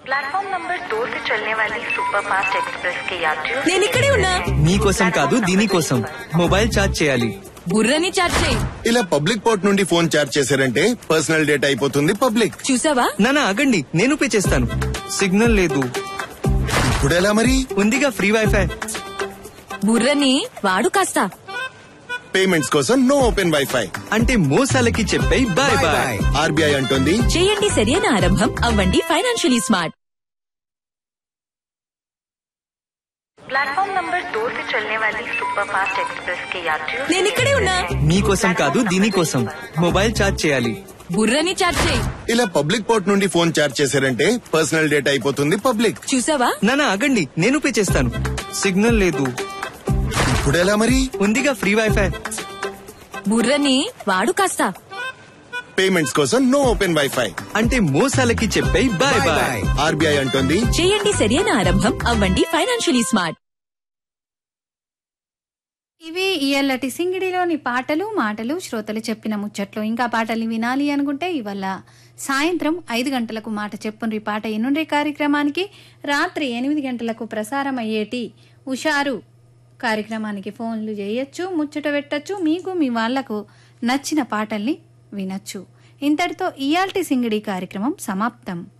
platform number दो से चलने वाली सुपरफास्ट एक्सप्रेस के यात्रियों నేను ఇక్కడే ఉన్నా మీకోసం కాదు దీనికోసం మొబైల్ ఛార్జ్ చేయాలి బుర్రని చాట్ చేయి ఇలా పబ్లిక్ పోర్ట్ నుండి ఫోన్ చార్జ్ చేశారంటే పర్సనల్ డేటా అయిపోతుంది పబ్లిక్ చూసావా నానా ఆగండి నేను పే చేస్తాను సిగ్నల్ లేదు ఇప్పుడు ఎలా మరి ఉందిగా ఫ్రీ వైఫై బుర్రని వాడు కాస్త పేమెంట్స్ కోసం నో ఓపెన్ వైఫై అంటే మోసాలకి చెప్పే బాయ్ బాయ్ ఆర్బీఐ అంటోంది చేయండి సరైన ఆరంభం అవ్వండి ఫైనాన్షియలీ స్మార్ట్ प्लेटफॉर्म नंबर दो से चलने वाली सुपरफास्ट एक्सप्रेस के यात्रियों నేను ఇక్కడే ఉన్నా మీకోసం కాదు దీనికోసం మొబైల్ ఛార్జ్ చేయాలి బుర్రని చాట్ చేయి ఇలా పబ్లిక్ పోర్ట్ నుండి ఫోన్ చార్జ్ చేశారంటే పర్సనల్ డేటా అయిపోతుంది పబ్లిక్ చూసావా నానా ఆగండి నేను పే చేస్తాను సిగ్నల్ లేదు ఇప్పుడు ఎలా మరి ఉందిగా ఫ్రీ వైఫై బుర్రని వాడు కాస్త పేమెంట్స్ కోసం నో ఓపెన్ వైఫై అంటే మోసాలకి చెప్పే బాయ్ బాయ్ ఆర్బీఐ అంటోంది చేయండి సరైన ఆరంభం అవ్వండి ఫైనాన్షియలీ స్మార్ట్ ఇవి ఇయల్లటి సింగిడిలోని పాటలు మాటలు శ్రోతలు చెప్పిన ముచ్చట్లు ఇంకా పాటలు వినాలి అనుకుంటే ఇవాళ సాయంత్రం ఐదు గంటలకు మాట చెప్పుండ్రి పాట ఎన్నుండే కార్యక్రమానికి రాత్రి ఎనిమిది గంటలకు ప్రసారం అయ్యేటి ఉషారు కార్యక్రమానికి ఫోన్లు చేయొచ్చు ముచ్చట పెట్టచ్చు మీకు మీ వాళ్లకు నచ్చిన పాటల్ని వినొచ్చు ఇంతటితో ఇయాల్టి సింగిడి కార్యక్రమం సమాప్తం